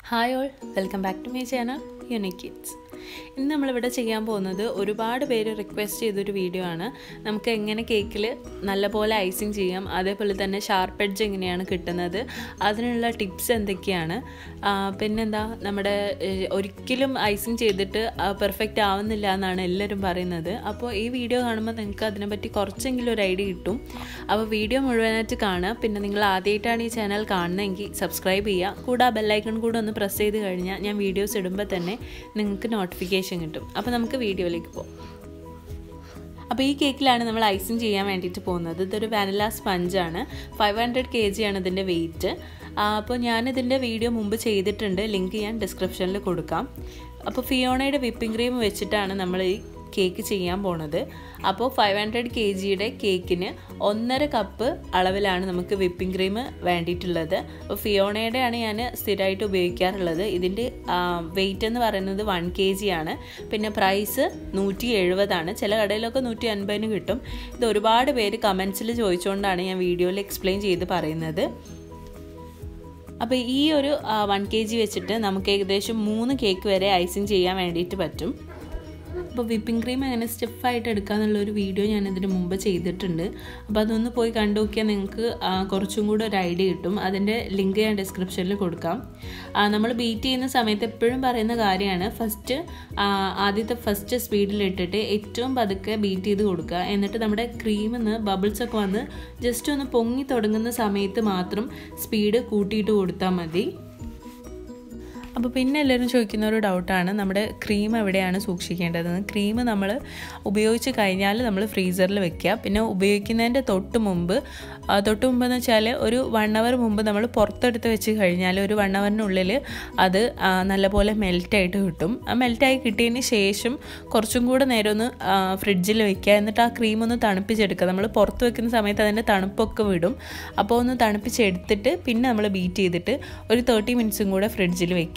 hi all welcome back to my channel unique kids ഇന്ന് നമ്മളിവിടെ ചെയ്യാൻ പോകുന്നത് ഒരുപാട് പേര് റിക്വസ്റ്റ് ചെയ്തൊരു വീഡിയോ ആണ് നമുക്ക് എങ്ങനെ കേക്കിൽ നല്ലപോലെ ഐസിങ് ചെയ്യാം അതേപോലെ തന്നെ ഷാർപ്പ് എഡ്ജ് എങ്ങനെയാണ് കിട്ടുന്നത് അതിനുള്ള ടിപ്സ് എന്തൊക്കെയാണ് ആ, പിന്നെന്താ നമ്മുടെ ഏഹ്, ഒരിക്കലും ഐസിങ് ചെയ്തിട്ട് പെർഫെക്റ്റ് ആവുന്നില്ല എന്നാണ് എല്ലാവരും പറയുന്നത് അപ്പോൾ ഈ വീഡിയോ കാണുമ്പോൾ നിങ്ങൾക്ക് അതിനെപ്പറ്റി കുറച്ചെങ്കിലും ഒരു ഐഡിയ കിട്ടും അപ്പോൾ വീഡിയോ മുഴുവനായിട്ട് കാണുക പിന്നെ നിങ്ങൾ ആദ്യമായിട്ടാണ് ഈ ചാനൽ കാണുന്നതെങ്കിൽ സബ്സ്ക്രൈബ് ചെയ്യുക കൂടെ ആ ബെല്ലൈക്കൺ കൂടെ ഒന്ന് പ്രസ് ചെയ്ത് കഴിഞ്ഞാൽ ഞാൻ വീഡിയോസ് ഇടുമ്പോൾ തന്നെ നിങ്ങൾക്ക് നോട്ടിഫിക്കേഷൻ കിട്ടും അപ്പോൾ നമുക്ക് വീഡിയോയിലേക്ക് പോകാം അപ്പോൾ ഈ കേക്കിലാണ് നമ്മൾ ഐസിങ് ചെയ്യാൻ വേണ്ടിയിട്ട് പോകുന്നത് ഇതൊരു വാനില സ്പഞ്ചാണ് ഫൈവ് ഹൺഡ്രഡ് കെ ജി ആണ് ഇതിൻ്റെ വെയിറ്റ് അപ്പോൾ ഞാനിതിൻ്റെ വീഡിയോ മുമ്പ് ചെയ്തിട്ടുണ്ട് ലിങ്ക് ഞാൻ ഡിസ്ക്രിപ്ഷനിൽ കൊടുക്കാം അപ്പോൾ ഫിയോണയുടെ വിപ്പിംഗ് ക്രീം വെച്ചിട്ടാണ് നമ്മൾ ഈ കേക്ക് ചെയ്യാൻ പോണത് അപ്പോൾ ഫൈവ് ഹൺഡ്രഡ് കെ ജിയുടെ കേക്കിന് ഒന്നര കപ്പ് അളവിലാണ് നമുക്ക് വിപ്പിംഗ് ക്രീം വേണ്ടിയിട്ടുള്ളത് അപ്പോൾ ഫിയോണയുടെ ആണ് ഞാൻ സ്ഥിരമായിട്ട് ഉപയോഗിക്കാറുള്ളത് ഇതിൻ്റെ വെയിറ്റ് എന്ന് പറയുന്നത് വൺ കെ ജി ആണ് പിന്നെ പ്രൈസ് നൂറ്റി എഴുപതാണ് ചില കടയിലൊക്കെ നൂറ്റി അൻപതിന് കിട്ടും ഇത് ഒരുപാട് പേര് കമൻസിൽ ചോദിച്ചുകൊണ്ടാണ് ഞാൻ വീഡിയോയിൽ എക്സ്പ്ലെയിൻ ചെയ്ത് പറയുന്നത് അപ്പോൾ ഈ ഒരു വൺ കെ ജി വെച്ചിട്ട് നമുക്ക് ഏകദേശം മൂന്ന് കേക്ക് വരെ ഐസിങ് ചെയ്യാൻ വേണ്ടിയിട്ട് പറ്റും അപ്പോൾ വിപ്പിംഗ് ക്രീം എങ്ങനെ സ്റ്റിഫായിട്ട് എടുക്കാന്നുള്ള ഒരു വീഡിയോ ഞാൻ ഇതിന് മുമ്പ് ചെയ്തിട്ടുണ്ട് അപ്പോൾ അതൊന്ന് പോയി കണ്ടു നോക്കിയാൽ നിങ്ങൾക്ക് ആ, കുറച്ചും കൂടെ ഒരു ഐഡിയ കിട്ടും അതിൻ്റെ ലിങ്ക് ഞാൻ ഡിസ്ക്രിപ്ഷനിൽ കൊടുക്കാം നമ്മൾ ബീറ്റ് ചെയ്യുന്ന സമയത്ത് എപ്പോഴും പറയുന്ന കാര്യമാണ് ഫസ്റ്റ് ആദ്യത്തെ ഫസ്റ്റ് സ്പീഡിൽ ഇട്ടിട്ട് ഏറ്റവും പതുക്കെ ബീറ്റ് ചെയ്ത് കൊടുക്കുക എന്നിട്ട് നമ്മുടെ ക്രീമിൽ നിന്ന് ബബിൾസ് ഒക്കെ വന്ന് ജസ്റ്റ് ഒന്ന് പൊങ്ങി തുടങ്ങുന്ന സമയത്ത് മാത്രം സ്പീഡ് കൂട്ടിയിട്ട് കൊടുത്താൽ മതി അപ്പോൾ പിന്നെ എല്ലാവരും ചോദിക്കുന്ന ഒരു ഡൗട്ടാണ് നമ്മുടെ ക്രീം എവിടെയാണ് സൂക്ഷിക്കേണ്ടതെന്ന് ക്രീം നമ്മൾ ഉപയോഗിച്ച് കഴിഞ്ഞാൽ നമ്മൾ ഫ്രീസറിൽ വെക്കുക പിന്നെ ഉപയോഗിക്കുന്നതിൻ്റെ തൊട്ട് മുമ്പ് ആ, തൊട്ട് മുമ്പ് എന്ന് വെച്ചാൽ ഒരു വൺ അവർ മുമ്പ് നമ്മൾ പുറത്തെടുത്ത് വെച്ച് കഴിഞ്ഞാൽ ഒരു വൺ അവറിനുള്ളിൽ അത് ആ, നല്ലപോലെ മെൽറ്റായിട്ട് കിട്ടും ആ മെൽറ്റായി കിട്ടിയതിന് ശേഷം കുറച്ചും കൂടെ നേരം ഒന്ന് ഫ്രിഡ്ജിൽ വെക്കുക എന്നിട്ട് ആ ക്രീം ഒന്ന് തണുപ്പിച്ചെടുക്കുക നമ്മൾ പുറത്ത് വെക്കുന്ന സമയത്ത് അതിൻ്റെ തണുപ്പൊക്കെ വിടും അപ്പോൾ ഒന്ന് തണുപ്പിച്ചെടുത്തിട്ട് പിന്നെ നമ്മൾ ബീറ്റ് ചെയ്തിട്ട് ഒരു തേർട്ടി മിനിറ്റ്സും കൂടെ ഫ്രിഡ്ജിൽ വെക്കുക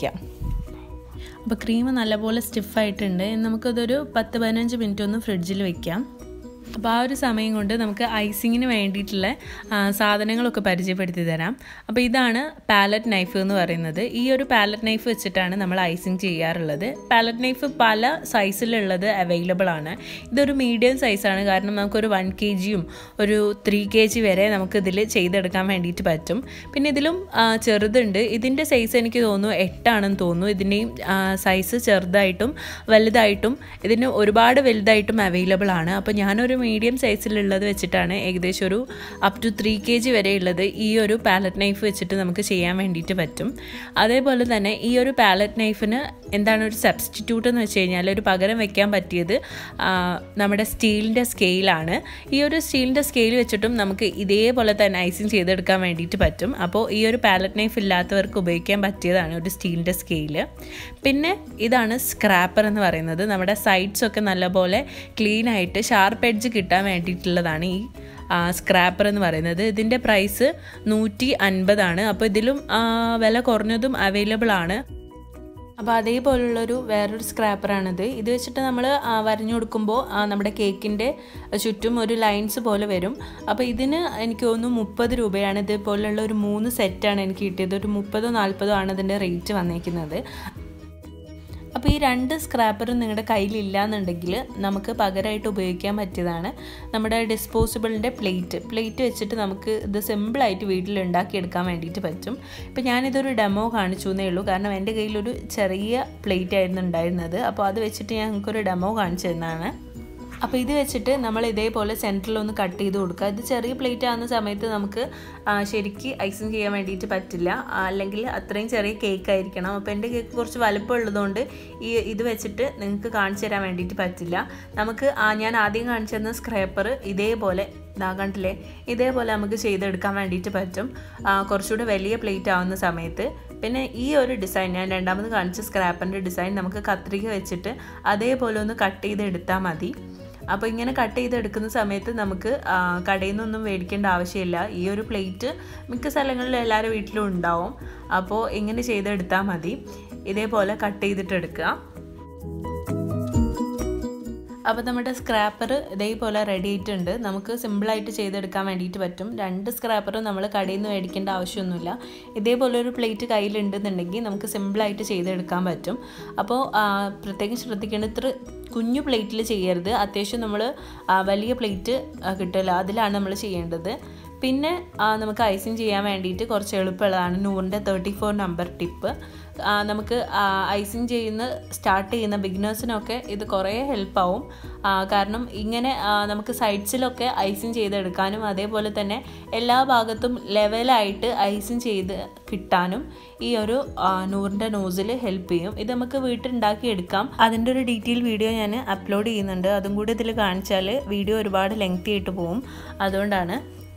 അപ്പോൾ ക്രീം നല്ലപോലെ സ്റ്റിഫായിട്ടുണ്ട് നമുക്കതൊരു പത്ത് പതിനഞ്ച് മിനിറ്റ് ഒന്ന് ഫ്രിഡ്ജിൽ വെക്കാം അപ്പോൾ ആ ഒരു സമയം കൊണ്ട് നമുക്ക് ഐസിങ്ങിന് വേണ്ടിയിട്ടുള്ള ആ, സാധനങ്ങളൊക്കെ പരിചയപ്പെടുത്തി തരാം അപ്പോൾ ഇതാണ് പാലറ്റ് നൈഫ് എന്ന് പറയുന്നത് ഈ ഒരു പാലറ്റ് നൈഫ് വെച്ചിട്ടാണ് നമ്മൾ ഐസിങ് ചെയ്യാറുള്ളത് പാലറ്റ് നൈഫ് പല സൈസിലുള്ളത് അവൈലബിൾ ആണ് ഇതൊരു മീഡിയം സൈസാണ് കാരണം നമുക്കൊരു വൺ കെ ജിയും ഒരു ത്രീ കെ ജി വരെ നമുക്ക് ഇതിൽ ചെയ്തെടുക്കാൻ വേണ്ടിയിട്ട് പറ്റും പിന്നെ ഇതിലും ആ, ചെറുതുണ്ട് ഇതിൻ്റെ സൈസ് എനിക്ക് തോന്നുന്നു എട്ടാണെന്ന് തോന്നുന്നു ഇതിൻ്റെയും സൈസ് ചെറുതായിട്ടും വലുതായിട്ടും ഇതിന് ഒരുപാട് വലുതായിട്ടും അവൈലബിൾ ആണ് അപ്പോൾ ഞാനൊരു മീഡിയം സൈസിലുള്ളത് വെച്ചിട്ടാണ് ഏകദേശം ഒരു up to three K G വരെ ഉള്ളത് ഈ ഒരു പാലറ്റ് നൈഫ് വെച്ചിട്ട് നമുക്ക് ചെയ്യാൻ വേണ്ടിയിട്ട് പറ്റും അതേപോലെ തന്നെ ഈ ഒരു പാലറ്റ് നൈഫിന് എന്താണ് ഒരു സബ്സ്റ്റിറ്റ്യൂട്ട് എന്ന് വെച്ച് കഴിഞ്ഞാൽ ഒരു പകരം വെക്കാൻ പറ്റിയത് ആ, നമ്മുടെ സ്റ്റീലിൻ്റെ സ്കെയിലാണ് ഈ ഒരു സ്റ്റീലിൻ്റെ സ്കെയിൽ വെച്ചിട്ടും നമുക്ക് ഇതേപോലെ തന്നെ ഐസിങ് ചെയ്തെടുക്കാൻ വേണ്ടിയിട്ട് പറ്റും അപ്പോൾ ഈ ഒരു പാലറ്റ് നൈഫ് ഇല്ലാത്തവർക്ക് ഉപയോഗിക്കാൻ പറ്റിയതാണ് ഒരു സ്റ്റീലിൻ്റെ സ്കെയില് പിന്നെ ഇതാണ് സ്ക്രാപ്പർ എന്ന് പറയുന്നത് നമ്മുടെ സൈഡ്സ് ഒക്കെ നല്ലപോലെ ക്ലീൻ ആയിട്ട് ഷാർപ്പ് എഡ്ജ് കിട്ടാൻ വേണ്ടിയിട്ടുള്ളതാണ് ഈ സ്ക്രാപ്പർ എന്ന് പറയുന്നത് ഇതിൻ്റെ പ്രൈസ് നൂറ്റി അൻപതാണ് അപ്പോൾ ഇതിലും ആ, വില കുറഞ്ഞതും അവൈലബിൾ ആണ് അപ്പോൾ അതേപോലുള്ളൊരു വേറൊരു സ്ക്രാപ്പറാണിത് ഇത് വെച്ചിട്ട് നമ്മൾ വരഞ്ഞു കൊടുക്കുമ്പോൾ ആ, നമ്മുടെ കേക്കിൻ്റെ ചുറ്റും ഒരു ലൈൻസ് പോലെ വരും അപ്പോൾ ഇതിന് എനിക്ക് തോന്നുന്നു മുപ്പത് രൂപയാണ് ഇതേപോലുള്ള ഒരു മൂന്ന് സെറ്റാണ് എനിക്ക് കിട്ടിയത് ഒരു മുപ്പതോ നാൽപ്പതോ ആണ് ഇതിൻ്റെ റേറ്റ് വന്നേക്കുന്നത് അപ്പോൾ ഈ രണ്ട് സ്ക്രാപ്പറും നിങ്ങളുടെ കയ്യിലില്ല എന്നുണ്ടെങ്കിൽ നമുക്ക് പകരമായിട്ട് ഉപയോഗിക്കാൻ പറ്റിയതാണ് നമ്മുടെ ഡിസ്പോസിബിളിൻ്റെ പ്ലേറ്റ് പ്ലേറ്റ് വെച്ചിട്ട് നമുക്ക് ഇത് സിമ്പിളായിട്ട് വീട്ടിൽ ഉണ്ടാക്കിയെടുക്കാൻ വേണ്ടിയിട്ട് പറ്റും ഇപ്പോൾ ഞാനിതൊരു ഡെമോ കാണിച്ചു എന്നേ ഉള്ളൂ കാരണം എൻ്റെ കയ്യിലൊരു ചെറിയ പ്ലേറ്റ് ആയിരുന്നു ഉണ്ടായിരുന്നത് അപ്പോൾ അത് വെച്ചിട്ട് ഞാൻ നിങ്ങൾക്കൊരു ഡെമോ കാണിച്ചു തന്നതാണ് അപ്പോൾ ഇത് വെച്ചിട്ട് നമ്മൾ ഇതേപോലെ സെൻറ്ററിൽ ഒന്ന് കട്ട് ചെയ്ത് കൊടുക്കുക ഇത് ചെറിയ പ്ലേറ്റ് ആകുന്ന സമയത്ത് നമുക്ക് ആ, ശരിക്ക് ഐസിങ് ചെയ്യാൻ വേണ്ടിയിട്ട് പറ്റില്ല ആ, അല്ലെങ്കിൽ അത്രയും ചെറിയ കേക്ക് ആയിരിക്കണം അപ്പോൾ എൻ്റെ കേക്ക് കുറച്ച് വലുപ്പം ഉള്ളതുകൊണ്ട് ഈ ഇത് വെച്ചിട്ട് നിങ്ങൾക്ക് കാണിച്ചു തരാൻ വേണ്ടിയിട്ട് പറ്റില്ല നമുക്ക് ആ, ഞാൻ ആദ്യം കാണിച്ചു തന്ന സ്ക്രാപ്പർ ഇതേപോലെ ഇതാ കണ്ടില്ലേ ഇതേപോലെ നമുക്ക് ചെയ്തെടുക്കാൻ വേണ്ടിയിട്ട് പറ്റും ആ, കുറച്ചുകൂടെ വലിയ പ്ലേറ്റ് ആവുന്ന സമയത്ത് പിന്നെ ഈ ഒരു ഡിസൈൻ ഞാൻ രണ്ടാമത് കാണിച്ച സ്ക്രാപ്പറിൻ്റെ ഡിസൈൻ നമുക്ക് കത്രിക വെച്ചിട്ട് അതേപോലെ ഒന്ന് കട്ട് ചെയ്ത് എടുത്താൽ മതി അപ്പോൾ ഇങ്ങനെ കട്ട് ചെയ്തെടുക്കുന്ന സമയത്ത് നമുക്ക് ആ, കടയിൽ നിന്നൊന്നും മേടിക്കേണ്ട ആവശ്യമില്ല ഈ ഒരു പ്ലേറ്റ് മിക്ക സ്ഥലങ്ങളിലും എല്ലാവരുടെ വീട്ടിലും ഉണ്ടാവും അപ്പോൾ ഇങ്ങനെ ചെയ്തെടുത്താൽ മതി ഇതേപോലെ കട്ട് ചെയ്തിട്ട് എടുക്കുക അപ്പോൾ നമ്മുടെ സ്ക്രാപ്പർ ഇതേപോലെ റെഡി ആയിട്ടുണ്ട് നമുക്ക് സിമ്പിളായിട്ട് ചെയ്തെടുക്കാൻ വേണ്ടിയിട്ട് പറ്റും രണ്ട് സ്ക്രാപ്പറും നമ്മൾ കടയിൽ നിന്ന് മേടിക്കേണ്ട ആവശ്യമൊന്നുമില്ല ഇതേപോലെ ഒരു പ്ലേറ്റ് കയ്യിലുണ്ടെന്നുണ്ടെങ്കിൽ നമുക്ക് സിമ്പിളായിട്ട് ചെയ്തെടുക്കാൻ പറ്റും അപ്പോൾ പ്രത്യേകം ശ്രദ്ധിക്കേണ്ടത് ഇത്ര കുഞ്ഞു പ്ലേറ്റിൽ ചെയ്യരുത് അത്യാവശ്യം നമ്മൾ വലിയ പ്ലേറ്റ് കിട്ടില്ല അതിലാണ് നമ്മൾ ചെയ്യേണ്ടത് പിന്നെ നമുക്ക് ഐസിങ് ചെയ്യാൻ വേണ്ടിയിട്ട് കുറച്ച് എളുപ്പമുള്ളതാണ് നൂറിൻ്റെ തേർട്ടി ഫോർ നമ്പർ ടിപ്പ് നമുക്ക് ഐസിങ് ചെയ്യുന്ന സ്റ്റാർട്ട് ചെയ്യുന്ന ബിഗിനേഴ്സിനൊക്കെ ഇത് കുറേ ഹെൽപ്പാവും കാരണം ഇങ്ങനെ നമുക്ക് സൈഡ്സിലൊക്കെ ഐസിങ് ചെയ്തെടുക്കാനും അതേപോലെ തന്നെ എല്ലാ ഭാഗത്തും ലെവലായിട്ട് ഐസിങ് ചെയ്ത് കിട്ടാനും ഈ ഒരു നൂറിൻ്റെ നോസിൽ ഹെൽപ്പ് ചെയ്യും ഇത് നമുക്ക് വീട്ടിലുണ്ടാക്കി എടുക്കാം അതിൻ്റെ ഒരു ഡീറ്റെയിൽ വീഡിയോ ഞാൻ അപ്ലോഡ് ചെയ്യുന്നുണ്ട് അതും കൂടി ഇതിൽ കാണിച്ചാൽ വീഡിയോ ഒരുപാട് ലെങ്തി ആയിട്ട് പോകും അതുകൊണ്ടാണ്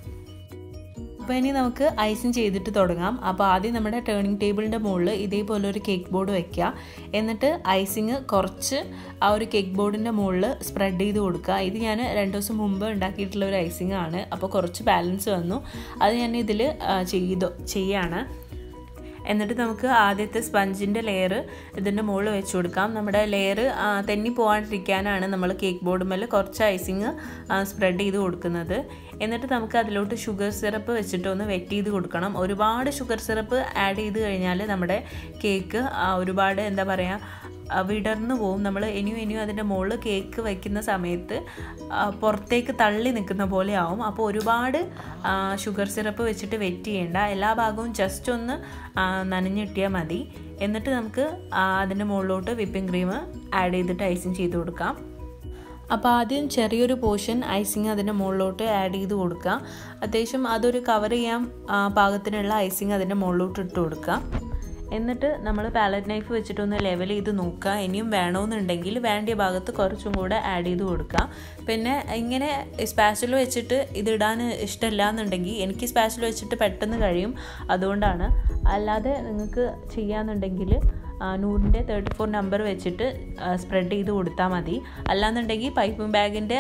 അപ്പോൾ ഇനി നമുക്ക് ഐസിങ് ചെയ്തിട്ട് തുടങ്ങാം അപ്പോൾ ആദ്യം നമ്മുടെ ടേണിംഗ് ടേബിളിൻ്റെ മുകളിൽ ഇതേപോലെ ഒരു കേക്ക് ബോർഡ് വെക്കുക എന്നിട്ട് ഐസിങ് കുറച്ച് ആ ഒരു കേക്ക് ബോർഡിൻ്റെ മുകളിൽ സ്പ്രെഡ് ചെയ്ത് കൊടുക്കുക ഇത് ഞാൻ രണ്ട് ദിവസം മുമ്പ് ഉണ്ടാക്കിയിട്ടുള്ള ഒരു ഐസിങ് ആണ് അപ്പോൾ കുറച്ച് ബാലൻസ് വന്നു അത് ഞാൻ ഇതിൽ ചെയ്തു ചെയ്യാണ് എന്നിട്ട് നമുക്ക് ആദ്യത്തെ സ്പഞ്ചിൻ്റെ ലെയർ ഇതിൻ്റെ മുകളിൽ വെച്ച് കൊടുക്കാം നമ്മുടെ ലെയർ തെന്നി പോകാണ്ടിരിക്കാനാണ് നമ്മൾ കേക്ക് ബോർഡ് മേലെ കുറച്ച് ഐസിങ് സ്പ്രെഡ് ചെയ്ത് കൊടുക്കുന്നത് എന്നിട്ട് നമുക്ക് അതിലോട്ട് ഷുഗർ സിറപ്പ് വെച്ചിട്ട് ഒന്ന് വെറ്റ് ചെയ്ത് കൊടുക്കണം ഒരുപാട് ഷുഗർ സിറപ്പ് ആഡ് ചെയ്ത് കഴിഞ്ഞാൽ നമ്മുടെ കേക്ക് ഒരുപാട് എന്താ പറയുക വിടർന്നു പോവും നമ്മൾ ഇനിയും ഇനിയും അതിൻ്റെ മുകളിൽ കേക്ക് വയ്ക്കുന്ന സമയത്ത് പുറത്തേക്ക് തള്ളി നിൽക്കുന്ന പോലെ ആവും അപ്പോൾ ഒരുപാട് ഷുഗർ സിറപ്പ് വെച്ചിട്ട് വെറ്റ് ചെയ്യേണ്ട എല്ലാ ഭാഗവും ജസ്റ്റ് ഒന്ന് നനഞ്ഞിട്ടിയാൽ മതി എന്നിട്ട് നമുക്ക് അതിൻ്റെ മുകളിലോട്ട് വിപ്പിംഗ് ക്രീം ആഡ് ചെയ്തിട്ട് ഐസിങ് ചെയ്ത് കൊടുക്കാം അപ്പോൾ ആദ്യം ചെറിയൊരു പോർഷൻ ഐസിങ് അതിൻ്റെ മുകളിലോട്ട് ആഡ് ചെയ്ത് കൊടുക്കുക അത്യാവശ്യം അതൊരു കവർ ചെയ്യാൻ പാകത്തിനുള്ള ഐസിങ് അതിൻ്റെ മുകളിലോട്ട് ഇട്ട് കൊടുക്കുക എന്നിട്ട് നമ്മൾ പാലറ്റ് നൈഫ് വെച്ചിട്ടൊന്ന് ലെവൽ ചെയ്ത് നോക്കുക ഇനിയും വേണമെന്നുണ്ടെങ്കിൽ വേണ്ടിയ ഭാഗത്ത് കുറച്ചും കൂടെ ആഡ് ചെയ്ത് കൊടുക്കുക പിന്നെ ഇങ്ങനെ സ്പാച്ചിൽ വെച്ചിട്ട് ഇതിടാൻ ഇഷ്ടമില്ല എന്നുണ്ടെങ്കിൽ എനിക്ക് സ്പാച്ചിൽ വെച്ചിട്ട് പെട്ടെന്ന് കഴിയും അതുകൊണ്ടാണ് അല്ലാതെ നിങ്ങൾക്ക് ചെയ്യാന്നുണ്ടെങ്കിൽ നൂറിൻ്റെ തേർട്ടി ഫോർ നമ്പർ വെച്ചിട്ട് സ്പ്രെഡ് ചെയ്ത് കൊടുത്താൽ മതി അല്ലാന്നുണ്ടെങ്കിൽ പൈപ്പിംഗ് ബാഗിൻ്റെ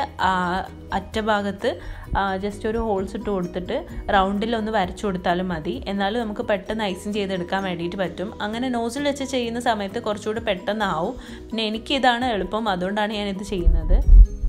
അറ്റഭാഗത്ത് ജസ്റ്റ് ഒരു ഹോൾസ് ഇട്ട് കൊടുത്തിട്ട് റൗണ്ടിലൊന്ന് വരച്ചു കൊടുത്താലും മതി എന്നാലും നമുക്ക് പെട്ടെന്ന് ഐസിങ് ചെയ്തെടുക്കാൻ വേണ്ടിയിട്ട് പറ്റും അങ്ങനെ നോസിൽ വെച്ച് ചെയ്യുന്ന സമയത്ത് കുറച്ചുകൂടി പെട്ടെന്നാവും പിന്നെ എനിക്കിതാണ് എളുപ്പം അതുകൊണ്ടാണ് ഞാനിത് ചെയ്യുന്നത്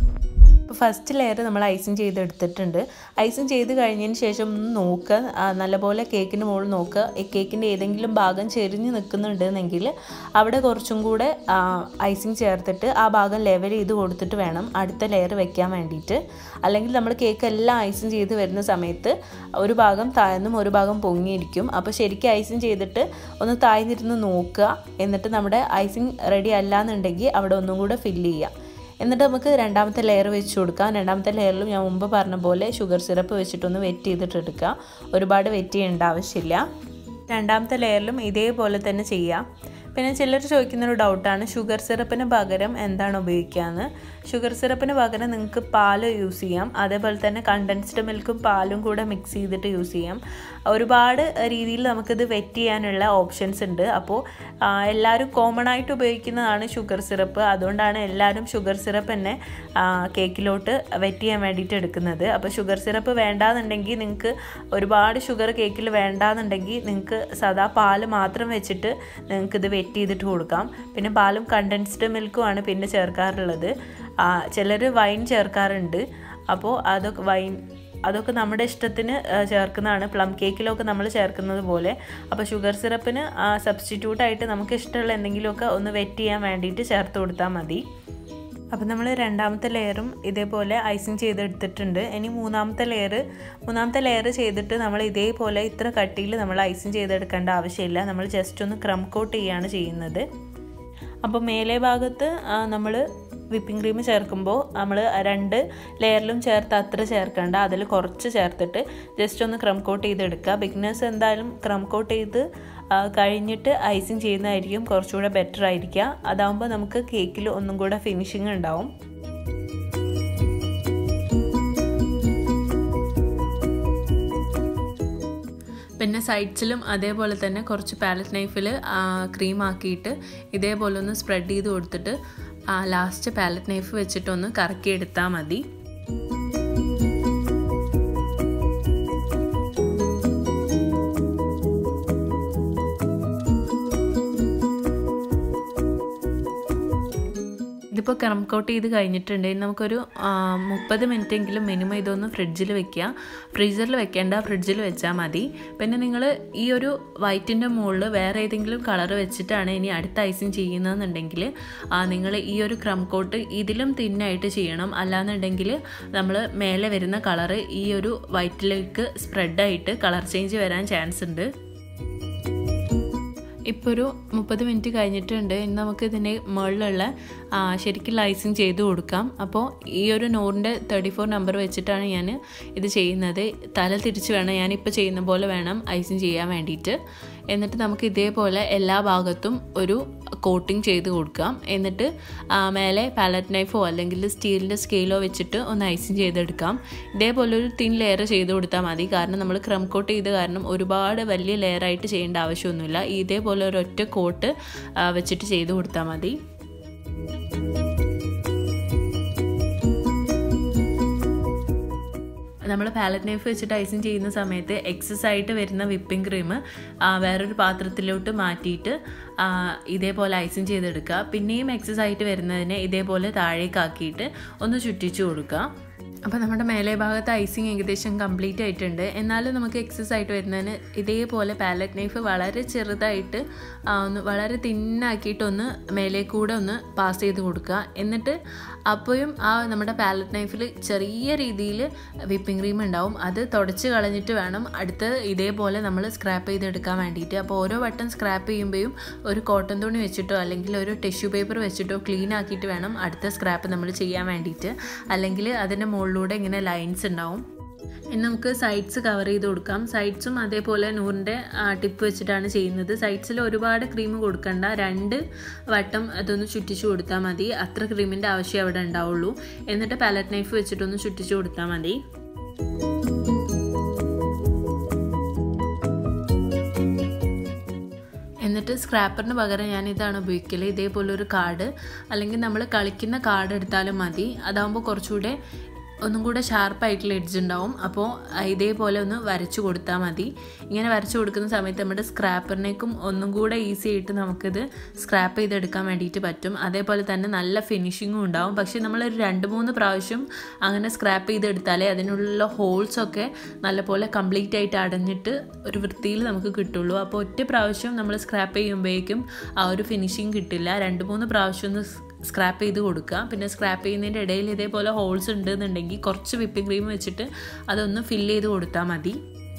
ഇപ്പോൾ ഫസ്റ്റ് ലെയർ നമ്മൾ ഐസിങ് ചെയ്തെടുത്തിട്ടുണ്ട് ഐസിങ് ചെയ്ത് കഴിഞ്ഞതിന് ശേഷം ഒന്ന് നോക്കുക നല്ലപോലെ കേക്കിന് മുകളിൽ നോക്കുക ഈ കേക്കിൻ്റെ ഏതെങ്കിലും ഭാഗം ചെരിഞ്ഞ് നിൽക്കുന്നുണ്ടെന്നെങ്കിൽ അവിടെ കുറച്ചും കൂടെ ഐസിങ് ചേർത്തിട്ട് ആ ഭാഗം ലെവൽ ചെയ്ത് കൊടുത്തിട്ട് വേണം അടുത്ത ലെയർ വെക്കാൻ വേണ്ടിയിട്ട് അല്ലെങ്കിൽ നമ്മൾ കേക്ക് എല്ലാം ഐസിങ് ചെയ്ത് വരുന്ന സമയത്ത് ഒരു ഭാഗം താഴ്ന്നും ഒരു ഭാഗം പൊങ്ങിയിരിക്കും അപ്പോൾ ശരിക്കും ഐസിങ് ചെയ്തിട്ട് ഒന്ന് താഴ്ന്നിരുന്ന് നോക്കുക എന്നിട്ട് നമ്മുടെ ഐസിങ് റെഡി അല്ല എന്നുണ്ടെങ്കിൽ അവിടെ ഒന്നും കൂടെ ഫില്ല് ചെയ്യുക എന്നിട്ട് നമുക്ക് രണ്ടാമത്തെ ലെയർ വെച്ച് കൊടുക്കാം രണ്ടാമത്തെ ലെയറിലും ഞാൻ മുമ്പ് പറഞ്ഞ പോലെ ഷുഗർ സിറപ്പ് വെച്ചിട്ടൊന്ന് വെറ്റ് ചെയ്തിട്ട് എടുക്കുക ഒരുപാട് വെറ്റ് ചെയ്യേണ്ട ആവശ്യമില്ല രണ്ടാമത്തെ ലെയറിലും ഇതേപോലെ തന്നെ ചെയ്യാം പിന്നെ ചിലർ ചോദിക്കുന്നൊരു ഡൗട്ടാണ് ഷുഗർ സിറപ്പിന് പകരം എന്താണ് ഉപയോഗിക്കുകയെന്ന് ഷുഗർ സിറപ്പിന് പകരം നിങ്ങൾക്ക് പാല് യൂസ് ചെയ്യാം അതേപോലെ തന്നെ കണ്ടൻസ്ഡ് മിൽക്കും പാലും കൂടെ മിക്സ് ചെയ്തിട്ട് യൂസ് ചെയ്യാം ഒരുപാട് രീതിയിൽ നമുക്കിത് വെറ്റ് ചെയ്യാനുള്ള ഓപ്ഷൻസ് ഉണ്ട് അപ്പോൾ എല്ലാവരും കോമൺ ആയിട്ട് ഉപയോഗിക്കുന്നതാണ് ഷുഗർ സിറപ്പ് അതുകൊണ്ടാണ് എല്ലാവരും ഷുഗർ സിറപ്പ് തന്നെ കേക്കിലോട്ട് വെറ്റ് ചെയ്യാൻ വേണ്ടിയിട്ട് എടുക്കുന്നത് അപ്പോൾ ഷുഗർ സിറപ്പ് വേണ്ടാന്നുണ്ടെങ്കിൽ നിങ്ങൾക്ക് ഒരുപാട് ഷുഗർ കേക്കിൽ വേണ്ടാന്നുണ്ടെങ്കിൽ നിങ്ങൾക്ക് സദാ പാല് മാത്രം വെച്ചിട്ട് നിങ്ങൾക്ക് ഇത് വെറ്റ് ചെയ്തിട്ട് കൊടുക്കാം പിന്നെ പാലും കണ്ടൻസ്ഡ് മിൽക്കുമാണ് പിന്നെ ചേർക്കാറുള്ളത് ചിലർ വൈൻ ചേർക്കാറുണ്ട് അപ്പോൾ അതൊക്കെ വൈൻ അതൊക്കെ നമ്മുടെ ഇഷ്ടത്തിന് ചേർക്കുന്നതാണ് പ്ലം കേക്കിലൊക്കെ നമ്മൾ ചേർക്കുന്നത് പോലെ അപ്പോൾ ഷുഗർ സിറപ്പിന് സബ്സ്റ്റിറ്റ്യൂട്ടായിട്ട് നമുക്ക് ഇഷ്ടമുള്ള എന്തെങ്കിലുമൊക്കെ ഒന്ന് വെറ്റ് ചെയ്യാൻ വേണ്ടിയിട്ട് ചേർത്ത് കൊടുത്താൽ മതി അപ്പോൾ നമ്മൾ രണ്ടാമത്തെ ലെയറും ഇതേപോലെ ഐസിങ് ചെയ്തെടുത്തിട്ടുണ്ട് ഇനി മൂന്നാമത്തെ ലെയർ മൂന്നാമത്തെ ലെയർ ചെയ്തിട്ട് നമ്മൾ ഇതേപോലെ ഇത്ര കട്ടിയിൽ നമ്മൾ ഐസിങ് ചെയ്തെടുക്കേണ്ട ആവശ്യമില്ല നമ്മൾ ജസ്റ്റ് ഒന്ന് ക്രം കോട്ട് ചെയ്യുകയാണ് ചെയ്യുന്നത് അപ്പോൾ മേലെ ഭാഗത്ത് നമ്മൾ വിപ്പിംഗ് ക്രീം ചേർക്കുമ്പോൾ നമ്മൾ രണ്ട് ലെയറിലും ചേർത്ത് അത്ര ചേർക്കേണ്ട അതിൽ കുറച്ച് ചേർത്തിട്ട് ജസ്റ്റ് ഒന്ന് ക്രം കോട്ട് ചെയ്തെടുക്കുക ബിഗിനേഴ്സ് എന്തായാലും ക്രം കോട്ട് ചെയ്ത് കഴിഞ്ഞിട്ട് ഐസിങ് ചെയ്യുന്നതായിരിക്കും കുറച്ചുകൂടെ ബെറ്റർ ആയിരിക്കുക അതാകുമ്പോൾ നമുക്ക് കേക്കിൽ ഒന്നും കൂടെ ഫിനിഷിങ് ഉണ്ടാവും പിന്നെ സൈഡ്സിലും അതേപോലെ തന്നെ കുറച്ച് പാലറ്റ് നൈഫിൽ ക്രീം ആക്കിയിട്ട് ഇതേപോലെ ഒന്ന് സ്പ്രെഡ് ചെയ്ത് കൊടുത്തിട്ട് ലാസ്റ്റ് പാലറ്റ് നൈഫ് വെച്ചിട്ടൊന്ന് കറക്കിയെടുത്താൽ മതി ഇതിപ്പോൾ ക്രം കോട്ട് ചെയ്ത് കഴിഞ്ഞിട്ടുണ്ട് ഇനി നമുക്കൊരു മുപ്പത് മിനിറ്റെങ്കിലും മിനിമം ഇതൊന്ന് ഫ്രിഡ്ജിൽ വെക്കുക ഫ്രീസറിൽ വെക്കേണ്ട ഫ്രിഡ്ജിൽ വെച്ചാൽ മതി പിന്നെ നിങ്ങൾ ഈ ഒരു വൈറ്റിൻ്റെ മുകളിൽ വേറെ ഏതെങ്കിലും കളർ വെച്ചിട്ടാണ് ഇനി അടുത്ത ഐസിങ് ചെയ്യുന്നതെന്നുണ്ടെങ്കിൽ നിങ്ങൾ ഈ ഒരു ക്രം കോട്ട് ഇതിലും തിന്നായിട്ട് ചെയ്യണം അല്ലാന്നുണ്ടെങ്കിൽ നമ്മൾ മേലെ വരുന്ന കളറ് ഈ ഒരു വൈറ്റിലേക്ക് സ്പ്രെഡായിട്ട് കളർ ചേഞ്ച് വരാൻ ചാൻസ് ഉണ്ട് ഇപ്പോൾ ഒരു മുപ്പത് മിനിറ്റ് കഴിഞ്ഞിട്ടുണ്ട് ഇനി നമുക്ക് ഇതിൻ്റെ മുകളിലുള്ള ശരിക്കും ലൈസിങ് ചെയ്ത് കൊടുക്കാം അപ്പോൾ ഈ ഒരു നൂറിൻ്റെ തേർട്ടി ഫോർ നമ്പർ വെച്ചിട്ടാണ് ഞാൻ ഇത് ചെയ്യുന്നത് തല തിരിച്ച് വേണം ഞാനിപ്പോൾ ചെയ്യുന്ന പോലെ വേണം ഐസിങ് ചെയ്യാൻ വേണ്ടിയിട്ട് എന്നിട്ട് നമുക്ക് ഇതേപോലെ എല്ലാ ഭാഗത്തും ഒരു കോട്ടിങ് ചെയ്ത് കൊടുക്കാം എന്നിട്ട് മേലെ പാലറ്റ് നൈഫോ അല്ലെങ്കിൽ സ്റ്റീലിൻ്റെ സ്കെയിലോ വെച്ചിട്ട് ഒന്ന് ഐസിങ് ചെയ്തെടുക്കാം ഇതേപോലെ ഒരു തിൻ ലെയർ ചെയ്ത് കൊടുത്താൽ മതി കാരണം നമ്മൾ ക്രം കോട്ട് ചെയ്ത് കാരണം ഒരുപാട് വലിയ ലെയറായിട്ട് ചെയ്യേണ്ട ആവശ്യമൊന്നുമില്ല ഇതേപോലെ ഒരു ഒറ്റ കോട്ട് വെച്ചിട്ട് ചെയ്ത് കൊടുത്താൽ മതി നമ്മൾ പാലറ്റ് നൈഫ് വെച്ചിട്ട് ഐസിങ് ചെയ്യുന്ന സമയത്ത് എക്സസ് ആയിട്ട് വരുന്ന വിപ്പിംഗ് ക്രീം വേറൊരു പാത്രത്തിലോട്ട് മാറ്റിയിട്ട് ഇതേപോലെ ഐസിങ് ചെയ്തെടുക്കുക പിന്നെയും എക്സസ് ആയിട്ട് വരുന്നതിനെ ഇതേപോലെ താഴേക്കാക്കിയിട്ട് ഒന്ന് ചുറ്റിച്ചു കൊടുക്കുക അപ്പോൾ നമ്മുടെ മേലെ ഭാഗത്ത് ഐസിങ് ഏകദേശം കംപ്ലീറ്റ് ആയിട്ടുണ്ട് എന്നാലും നമുക്ക് എക്സസ് ആയിട്ട് വരുന്നതിന് ഇതേപോലെ പാലറ്റ് നൈഫ് വളരെ ചെറുതായിട്ട് ഒന്ന് വളരെ തിന്നാക്കിയിട്ടൊന്ന് മേലെ കൂടെ ഒന്ന് പാസ് ചെയ്ത് കൊടുക്കുക എന്നിട്ട് അപ്പോഴും ആ നമ്മുടെ പാലറ്റ് നൈഫിൽ ചെറിയ രീതിയിൽ വിപ്പിംഗ് ക്രീം ഉണ്ടാവും അത് തുടച്ച് കളഞ്ഞിട്ട് വേണം അടുത്ത് ഇതേപോലെ നമ്മൾ സ്ക്രാപ്പ് ചെയ്തെടുക്കാൻ വേണ്ടിയിട്ട് അപ്പോൾ ഓരോ വട്ടം സ്ക്രാപ്പ് ചെയ്യുമ്പോഴും ഒരു കോട്ടൺ തുണി വെച്ചിട്ടോ അല്ലെങ്കിൽ ഒരു ടിഷ്യൂ പേപ്പർ വെച്ചിട്ടോ ക്ലീൻ ആക്കിയിട്ട് വേണം അടുത്ത സ്ക്രാപ്പ് നമ്മൾ ചെയ്യാൻ വേണ്ടിയിട്ട് അല്ലെങ്കിൽ അതിൻ്റെ മുകളിലൂടെ ഇങ്ങനെ ലൈൻസ് ഉണ്ടാവും ഇനി നമുക്ക് സൈഡ്സ് കവർ ചെയ്ത് കൊടുക്കാം സൈഡ്സും അതേപോലെ നൂറിൻ്റെ ടിപ്പ് വെച്ചിട്ടാണ് ചെയ്യുന്നത് സൈഡ്സിൽ ഒരുപാട് ക്രീം കൊടുക്കണ്ട രണ്ട് വട്ടം അതൊന്ന് ചുറ്റിച്ചു കൊടുത്താൽ മതി അത്ര ക്രീമിൻ്റെ ആവശ്യം അവിടെ ഉണ്ടാവുള്ളൂ എന്നിട്ട് പാലറ്റ് നൈഫ് വെച്ചിട്ടൊന്ന് ചുറ്റിച്ചു കൊടുത്താൽ മതി എന്നിട്ട് സ്ക്രാപ്പറിന് പകരം ഞാൻ ഇതാണ് ഉപയോഗിക്കൽ ഇതേപോലെ ഒരു കാർഡ് അല്ലെങ്കിൽ നമ്മൾ കളിക്കുന്ന കാർഡ് എടുത്താലും മതി അതാകുമ്പോൾ കുറച്ചുകൂടെ ഒന്നും കൂടെ ഷാർപ്പായിട്ടുള്ള എഡ്ജ് ഉണ്ടാവും അപ്പോൾ ഇതേപോലെ ഒന്ന് വരച്ചു കൊടുത്താൽ മതി ഇങ്ങനെ വരച്ചു കൊടുക്കുന്ന സമയത്ത് നമ്മുടെ സ്ക്രാപ്പറിനേക്കും ഒന്നും കൂടെ ഈസി ആയിട്ട് നമുക്കിത് സ്ക്രാപ്പ് ചെയ്തെടുക്കാൻ വേണ്ടിയിട്ട് പറ്റും അതേപോലെ തന്നെ നല്ല ഫിനിഷിങ്ങും ഉണ്ടാവും പക്ഷേ നമ്മൾ ഒരു രണ്ട് മൂന്ന് പ്രാവശ്യം അങ്ങനെ സ്ക്രാപ്പ് ചെയ്തെടുത്താലേ അതിനുള്ള ഹോൾസൊക്കെ നല്ലപോലെ കംപ്ലീറ്റ് ആയിട്ട് അടഞ്ഞിട്ട് ഒരു വൃത്തിയിൽ നമുക്ക് കിട്ടുള്ളൂ അപ്പോൾ ഒറ്റ പ്രാവശ്യം നമ്മൾ സ്ക്രാപ്പ് ചെയ്യുമ്പോഴേക്കും ആ ഒരു ഫിനിഷിങ് കിട്ടില്ല രണ്ട് മൂന്ന് പ്രാവശ്യം ഒന്ന് സ്ക്രാപ്പ് ചെയ്ത് കൊടുക്കുക പിന്നെ സ്ക്രാപ്പ് ചെയ്യുന്നതിൻ്റെ ഇടയിൽ ഇതേപോലെ ഹോൾസ് ഉണ്ടെന്നുണ്ടെങ്കിൽ കുറച്ച് വിപ്പിംഗ് ക്രീം വെച്ചിട്ട് അതൊന്ന് ഫില്ല് ചെയ്ത് കൊടുത്താൽ മതി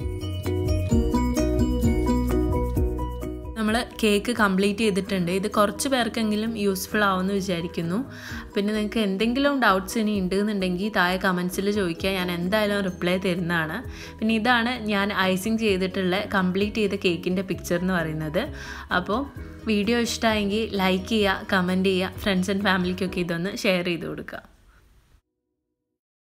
നമ്മൾ കേക്ക് കംപ്ലീറ്റ് ചെയ്തിട്ടുണ്ട് ഇത് കുറച്ച് പേർക്കെങ്കിലും യൂസ്ഫുൾ ആവുമെന്ന് വിചാരിക്കുന്നു പിന്നെ നിങ്ങൾക്ക് എന്തെങ്കിലും ഡൗട്ട്സ് ഇനി ഉണ്ടെന്നുണ്ടെങ്കിൽ താഴെ കമൻസിൽ ചോദിക്കുക ഞാൻ എന്തായാലും റിപ്ലൈ തരുന്നതാണ് പിന്നെ ഇതാണ് ഞാൻ ഐസിങ് ചെയ്തിട്ടുള്ള കംപ്ലീറ്റ് ചെയ്ത കേക്കിൻ്റെ പിക്ചർ എന്ന് പറയുന്നത് അപ്പോൾ വീഡിയോ ഇഷ്ടമായെങ്കിൽ ലൈക്ക് ചെയ്യുക കമൻറ്റ് ചെയ്യുക ഫ്രണ്ട്സ് ആൻഡ് ഫാമിലിക്കൊക്കെ ഇതൊന്ന് ഷെയർ ചെയ്ത് കൊടുക്കുക